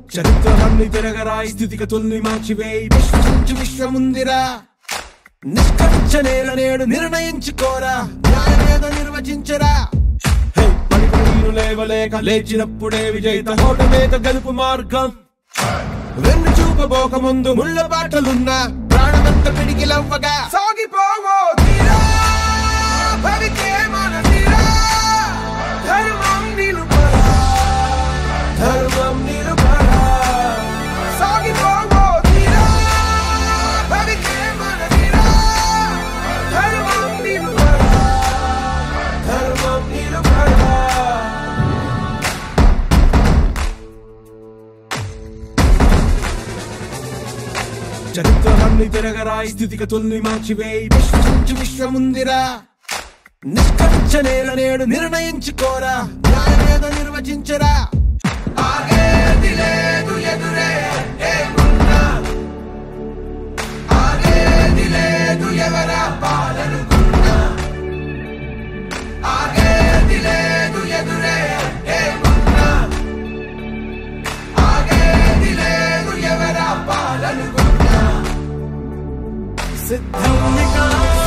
చరిత్రలన్నీ తిరగరాయి స్థితిగతుల్ని మార్చివేయి విశ్వసించు విశ్వముందిరా నిష్కరించనేల నేడు నిర్ణయించుకోరా న్యాయమేద నిర్వచించరా హే, పడిపడి నీరు లేవలేక లేచినప్పుడే విజయిత హోటమేత గలుపు మార్గం వెన్ను చూపబోక ముందు ముళ్ళ బాటలున్న ప్రాణమంత పిడికిలవ్వగా సాగిపోవో తీరా భవితే మన తీరా ధర్మం నిలుపరా ధర్మం నిలుపరా సాగిపోవో తీరా భవితే మన తీరా ధర్మం నిలుపరా ధర్మం నిలుపరా చరిత్రలన్నీ తిరగరాయి స్థితిగతుల్ని మార్చివేయి విశ్వసించు విశ్వముందిరా నిష్కరించనేల నేడు నిర్ణయించుకోరా న్యాయమేద నిర్వచించరా ఆగేది లేదు ఎదురే ఏమున్నా ఆగేది లేదు ఎవరా పాలనుకున్నా ఆగేది లేదు ఎదురే ఏమున్నా ఆగేది లేదు ఎవరా పాలనుకున్నా సిద్ధం వికాస్